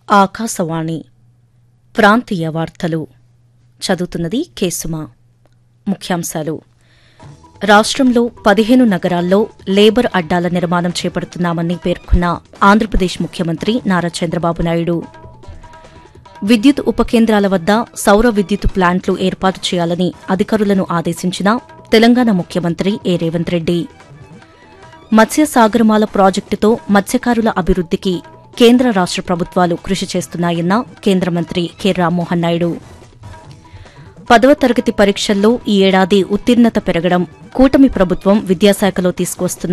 ఆకాశవాణి ప్రాంతీయ వార్తలు చదువుతున్నది కేసుమా ముఖ్యాంశాలు రాష్ట్రంలో పదిహేను నగరాల్లో లేబర్ అడ్డాల నిర్మాణం చేపడుతున్నామని పేర్కొన్న ఆంధ్రప్రదేశ్ ముఖ్యమంత్రి నారా చంద్రబాబు నాయుడు విద్యుత్ ఉపకేంద్రాల వద్ద సౌర విద్యుత్ ప్లాంట్లు ఏర్పాటు చేయాలని అధికారులను ఆదేశించిన తెలంగాణ ముఖ్యమంత్రి ఏ రేవంత్ రెడ్డి మత్స్య సాగరమాల ప్రాజెక్టుతో మత్స్యకారుల అభివృద్దికి కేంద్ర రాష్ట ప్రభుత్వాలు కృషి చేస్తున్నాయన్న కేంద్ర మంత్రి కె రామ్మోహన్ నాయుడు పదవ తరగతి పరీక్షల్లో ఈ ఏడాది ఉత్తీర్ణత పెరగడం కూటమి ప్రభుత్వం విద్యాశాఖలో తీసుకువస్తున్న